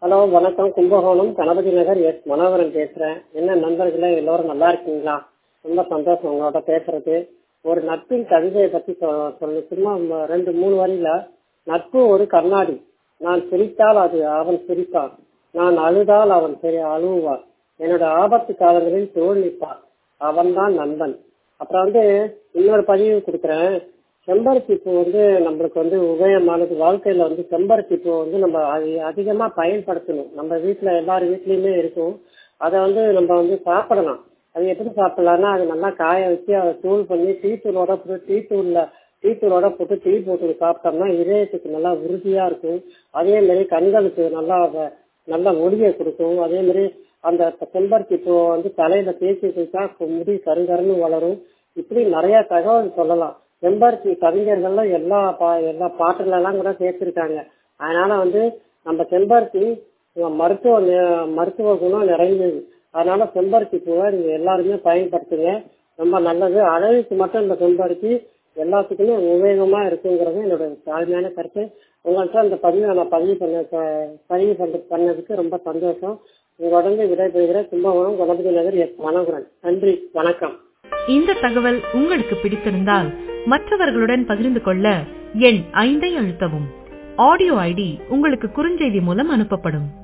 hello வணக்கம் Kumbakonam Ganapathi Nagar S Manoharan பேசுறேன் என்ன நண்பர்களே எல்லோரும் நல்லா இருக்கீங்களா ரொம்ப சந்தோஷம் உங்களோட பேசுறது ஒரு நட்பின் கவிதையை பத்தி சொ- சொல்லு சும்மா ம- ரெண்டு மூணு வரியில நட்பு ஒரு கண்ணாடி நான் சிரித்தால் அது அவன் சிரிப்பான் நான் அழுதால் அவன் சரி அழுவான் என்னோட ஆபத்து காலங்களில் தோல் நிற்பான் அவன்தான் நண்பன் அப்புறம் வந்து இன்னொரு பதிவு கொடுக்குறேன் செம்பருத்தி பூ வந்து நம்மளுக்கு வந்து உபயோகமானது வாழ்க்கையில வந்து செம்பருத்தி பூ வந்து நம்ம அதி- அதிகமா பயன்படுத்தணும் நம்ம வீட்ல எல்லார் வீட்லயுமே இருக்கும் அதை வந்து நம்ம வந்து சாப்பிடலாம் அது எப்படி சாப்பிடலாம்னா அது நல்லா காய வச்சு அதை தூள் பண்ணி டீ தூளோட போட்டு டீ தூள்ல டீ தூளோட போட்டு டீ போட்டு சாப்பிட்டோம்னா இதயத்துக்கு நல்லா உறுதியா இருக்கும் அதே மாதிரி கண்களுக்கு நல்லா வ- நல்ல ஒளியை கொடுக்கும் அதே மாதிரி அந்த செம்பருத்தி பூ வந்து தலையில தேய்ச்சி வச்சா முடி கருகருன்னு வளரும் இப்படி நிறைய தகவல் சொல்லலாம் செம்பருத்தி கவிஞர்கள்லாம் எல்லா பா எல்லா பாட்டுல எல்லாம் கூட சேர்த்திருக்காங்க அதனால வந்து நம்ம செம்பருத்தி மருத்துவ நி- மருத்துவ குணம் நிறைந்தது அதனால செம்பருத்தி பூவை நீங்க எல்லாருமே பயன்படுத்துங்க ரொம்ப நல்லது அழகுக்கு மட்டும் இந்த செம்பருத்தி எல்லாத்துக்குமே உபயோகமா இருக்குங்கிறது என்னோட தாழ்மையான கருத்து உங்கள்கிட்ட அந்த பதிவை நான் பதிவு பண்ண ப- பதிவு பண்ண பண்ணதுக்கு ரொம்ப சந்தோஷம் உங்களுடன் விடைபெறுகிற கும்பகோணம் கணபதி நகர் எஸ் மனோகரன் நன்றி வணக்கம் இந்த தகவல் உங்களுக்கு பிடித்திருந்தால் மற்றவர்களுடன் பகிர்ந்து கொள்ள எண் ஐந்தை அழுத்தவும் ஆடியோ ஐடி உங்களுக்கு குறுஞ்செய்தி மூலம் அனுப்பப்படும்